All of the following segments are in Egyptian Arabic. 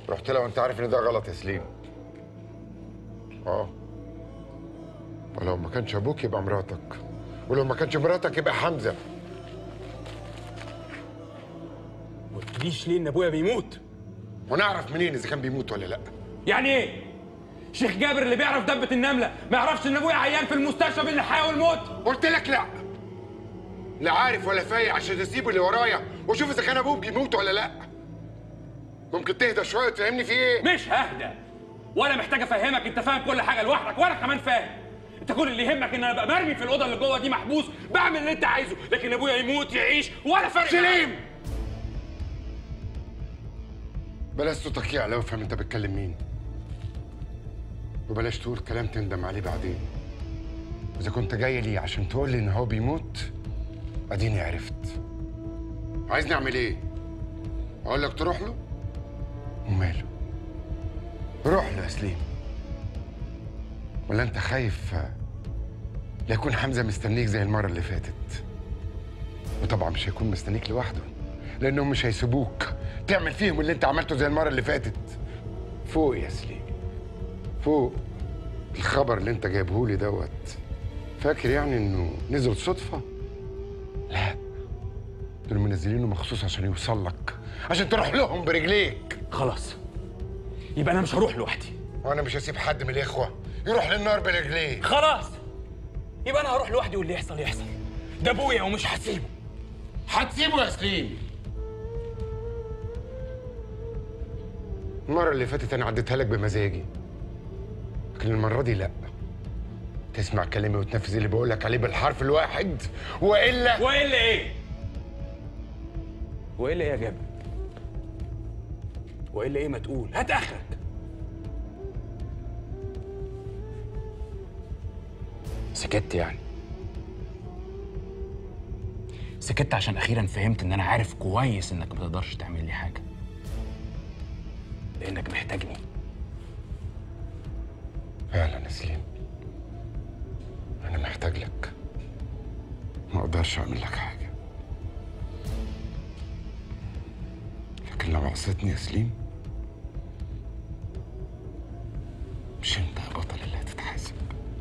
رحت لها وانت عارف ان ده غلط يا سليم اه ولو ما كانش ابوك يبقى مراتك ولو ما كانش مراتك يبقى حمزه ما قلتليش ليه ان ابويا بيموت ونعرف منين اذا كان بيموت ولا لا يعني ايه شيخ جابر اللي بيعرف دبة النملة ما يعرفش ان ابويا عيان في المستشفى بين الحياة والموت قلت لك لا لا عارف ولا فايق عشان اسيب اللي ورايا واشوف اذا كان ابوك بيموت ولا لا ممكن تهدى شويه وتفهمني في ايه مش ههدى ولا محتاج افهمك انت فاهم كل حاجة لوحدك وانا كمان فاهم انت كل اللي يهمك ان انا ابقى مرمي في الاوضه اللي جوه دي محبوس بعمل اللي انت عايزه لكن ابويا يموت يعيش ولا فارق معايا. سليم بلاش صوتك يعلى وافهم انت بتكلم مين وبلاش تقول كلام تندم عليه بعدين اذا كنت جاي لي عشان تقول لي ان هو بيموت اديني عرفت عايزني اعمل ايه اقول لك تروح له وماله روح له يا سليم ولا انت خايف لا يكون حمزه مستنيك زي المره اللي فاتت وطبعا مش هيكون مستنيك لوحده لانهم مش هيسيبوك تعمل فيهم اللي انت عملته زي المره اللي فاتت فوق يا سليم فوق الخبر اللي انت جايبه لي دوت فاكر يعني انه نزل صدفه لا دول منزلينه مخصوص عشان يوصل لك عشان تروح لهم برجليك خلاص يبقى انا مش هروح لوحدي وانا مش هسيب حد من الاخوه يروح للنار برجليه خلاص يبقى انا هروح لوحدي واللي يحصل يحصل ده ابويا ومش هسيبه هتسيبه يا سليم المرة اللي فاتت أنا عديتها لك بمزاجي لكن المرة دي لأ تسمع كلامي وتنفذ اللي بقول لك عليه بالحرف الواحد وإلا والا ايه والا ايه يا جابر والا ايه ما تقول هات اخرك سكت يعني سكت عشان اخيرا فهمت ان انا عارف كويس انك ما تقدرش تعمل لي حاجه لانك محتاجني فعلا يا سليم أنا محتاج لك ما أقدرش أعمل لك حاجة لكن لو عصيتني يا سليم مش أنت يا بطل اللي هتتحاسب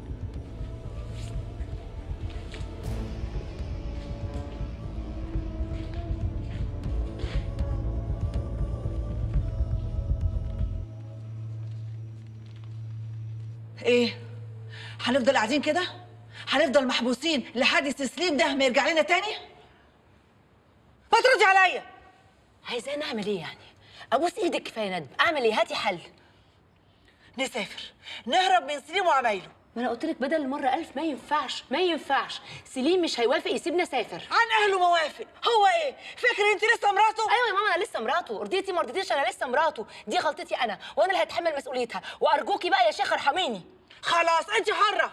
ايه هنفضل قاعدين كده هنفضل محبوسين لحد التسليم ده ما يرجع لنا تاني ما تردي عليا عايزاه نعمل ايه يعني ابوس ايدك كفايه ندب اعمل ايه هاتي حل نسافر نهرب من سليم وعمايله ما انا قلت لك بدل المره ألف ما ينفعش ما ينفعش سليم مش هيوافق يسيبنا سافر عن اهله موافق هو ايه فاكر انت لسه مراته ايوه يا ماما انا لسه مراته رضيتي ما رضيتيش انا لسه مراته دي غلطتي انا وانا اللي هتحمل مسؤوليتها وارجوكي بقى يا شيخه ارحميني خلاص انت حره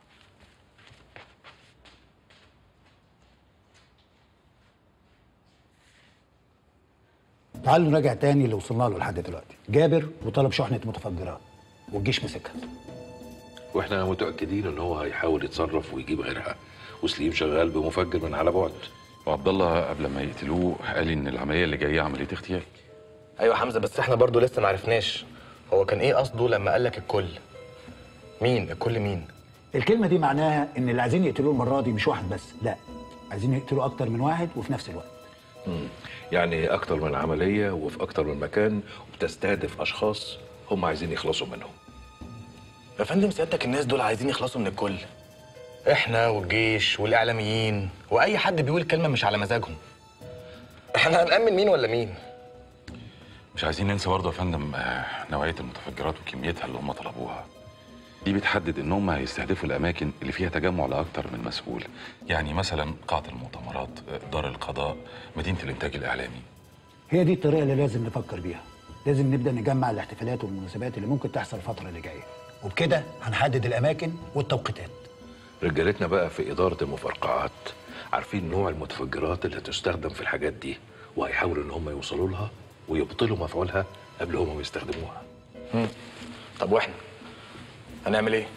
تعالوا نراجع تاني اللي وصلنا له لحد دلوقتي جابر وطلب شحنه متفجرات والجيش مسكها واحنا متاكدين ان هو هيحاول يتصرف ويجيب غيرها وسليم شغال بمفجر من على بعد وعبد الله قبل ما يقتلوه قال لي ان العمليه اللي جايه عمليه اغتيال ايوه حمزه بس احنا برضو لسه ما عرفناش هو كان ايه قصده لما قال لك الكل مين الكل مين الكلمه دي معناها ان اللي عايزين يقتلوه المره دي مش واحد بس لا عايزين يقتلوا اكتر من واحد وفي نفس الوقت مم. يعني اكتر من عمليه وفي اكتر من مكان وبتستهدف اشخاص هم عايزين يخلصوا منهم يا فندم سيادتك الناس دول عايزين يخلصوا من الكل احنا والجيش والاعلاميين واي حد بيقول كلمه مش على مزاجهم احنا هنأمن مين ولا مين مش عايزين ننسى برضه يا فندم آه، نوعيه المتفجرات وكميتها اللي هم طلبوها دي بتحدد ان هم هيستهدفوا الاماكن اللي فيها تجمع لاكتر من مسؤول يعني مثلا قاعه المؤتمرات آه، دار القضاء مدينه الانتاج الاعلامي هي دي الطريقه اللي لازم نفكر بيها لازم نبدا نجمع الاحتفالات والمناسبات اللي ممكن تحصل الفتره اللي جايه وبكده هنحدد الاماكن والتوقيتات رجالتنا بقى في اداره المفرقعات عارفين نوع المتفجرات اللي هتستخدم في الحاجات دي وهيحاولوا ان هم يوصلوا لها ويبطلوا مفعولها قبل هم ما يستخدموها طب واحنا هنعمل ايه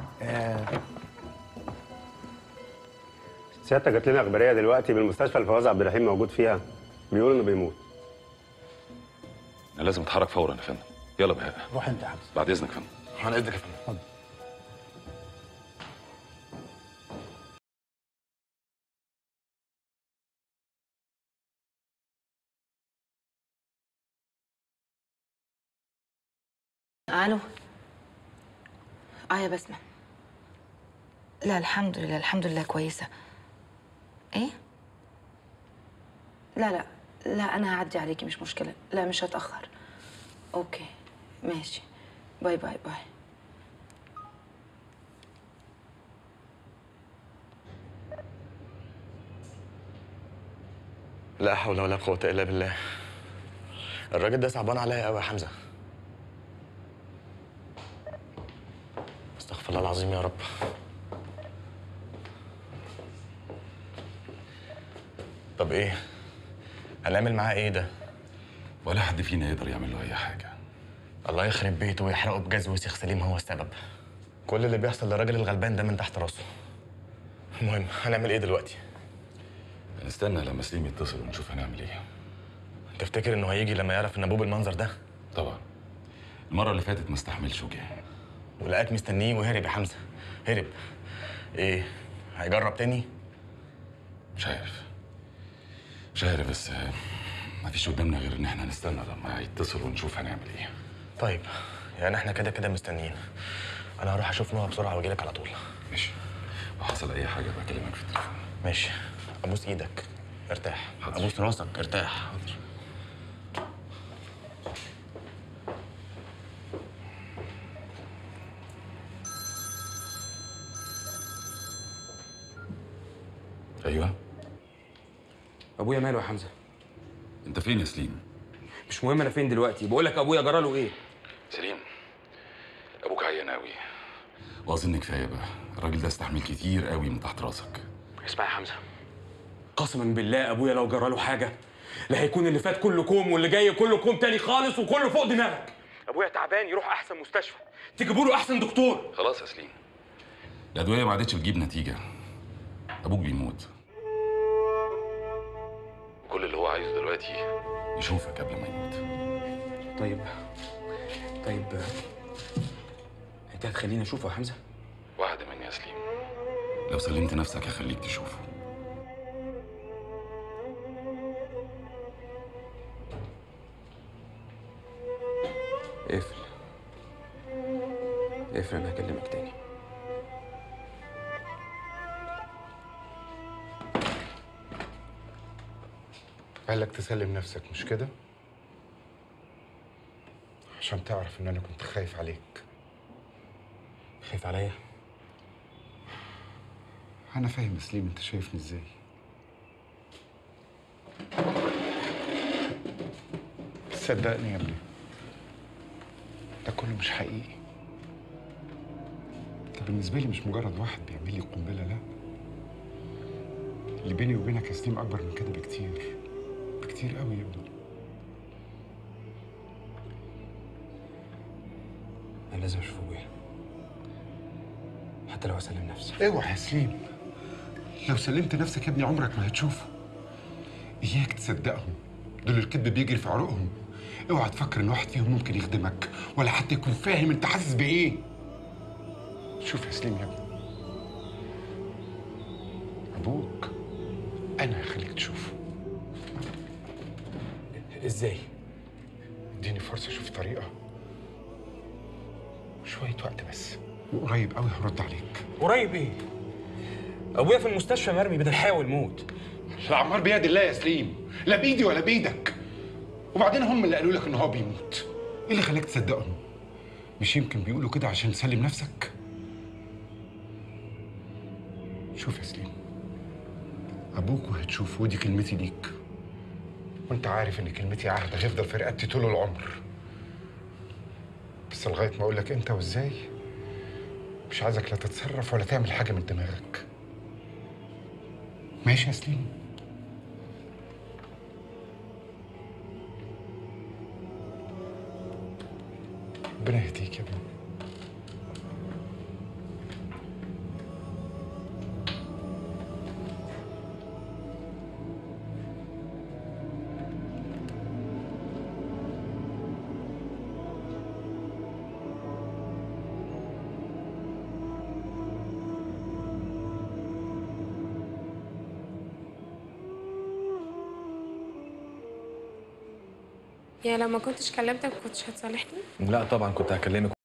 سيادتك جات لنا اخباريه دلوقتي من مستشفى الفواز عبد الرحيم موجود فيها بيقول انه بيموت انا لازم اتحرك فورا يا فندم يلا بهاء روح انت يا حمزه بعد اذنك يا فندم عن اذنك يا فندم اتفضل الو اه يا بسمة لا الحمد لله الحمد لله كويسة ايه لا لا لا انا هعدي عليكي مش مشكلة لا مش هتأخر اوكي ماشي باي باي باي لا حول ولا قوة إلا بالله الراجل ده صعبان عليا قوي يا حمزة استغفر الله العظيم يا رب طب ايه هنعمل معاه ايه ده ولا حد فينا يقدر يعمل له اي حاجه الله يخرب بيته ويحرقه بجاز وسيخ سليم هو السبب كل اللي بيحصل للراجل الغلبان ده من تحت راسه المهم هنعمل ايه دلوقتي هنستنى لما سليم يتصل ونشوف هنعمل ايه تفتكر انه هيجي لما يعرف ان ابوه بالمنظر ده طبعا المره اللي فاتت ما استحملش وجه ولقاك مستنيه وهرب يا حمزه هرب ايه هيجرب تاني مش عارف مش عارف بس آه، ما فيش قدامنا غير ان احنا نستنى لما يتصل ونشوف هنعمل ايه طيب يعني احنا كده كده مستنيين انا هروح اشوف نوع بسرعه واجي لك على طول ماشي لو حصل اي حاجه بكلمك في التليفون ماشي ابوس ايدك ارتاح حاضر. ابوس راسك ارتاح ايوه ابويا ماله يا حمزه انت فين يا سليم مش مهم انا فين دلوقتي بقول لك ابويا جرى له ايه سليم ابوك عيان قوي واظن كفايه بقى الراجل ده استحمل كتير قوي من تحت راسك اسمع يا حمزه قسما بالله ابويا لو جرى له حاجه لا هيكون اللي فات كله كوم واللي جاي كله كوم تاني خالص وكله فوق دماغك ابويا تعبان يروح احسن مستشفى تجيبوا له احسن دكتور خلاص يا سليم الادويه ما عادتش بتجيب نتيجه ابوك بيموت كل اللي هو عايزه دلوقتي يشوفك قبل ما يموت طيب طيب انت هتخليني اشوفه يا حمزه وعد مني يا سليم لو سلمت نفسك هخليك تشوفه اقفل اقفل انا هكلمك تاني قال لك تسلم نفسك مش كده؟ عشان تعرف ان انا كنت خايف عليك خايف عليا انا فاهم يا سليم انت شايفني ازاي صدقني يا ابني ده كله مش حقيقي انت بالنسبه لي مش مجرد واحد بيعمل لي قنبله لا اللي بيني وبينك يا سليم اكبر من كده بكتير بكتير قوي يا ابني انا لازم اشوف ابويا حتى لو اسلم نفسي اوعى يا سليم لو سلمت نفسك يا ابني عمرك ما هتشوفه اياك تصدقهم دول الكذب بيجري في عروقهم اوعى تفكر ان واحد فيهم ممكن يخدمك ولا حتى يكون فاهم انت حاسس بايه شوف يا سليم يا ابني ابوك انا هخليك تشوفه ازاي اديني فرصه اشوف طريقه شويه وقت بس وقريب قوي هرد عليك قريب ايه ابويا في المستشفى مرمي بدل حياه والموت الأعمار بيد الله يا سليم لا بإيدي ولا بإيدك وبعدين هم اللي قالوا لك إن هو بيموت إيه اللي خلاك تصدقهم؟ مش يمكن بيقولوا كده عشان تسلم نفسك؟ شوف يا سليم أبوك وهتشوف ودي كلمتي ليك وأنت عارف إن كلمتي عهد هيفضل في رقبتي طول العمر بس لغاية ما أقول لك إمتى وإزاي مش عايزك لا تتصرف ولا تعمل حاجة من دماغك ماشي يا سليم ربنا يهديك يا ابني يعني لو ما كنتش كلمتك ما كنتش هتصالحني لا طبعا كنت هكلمك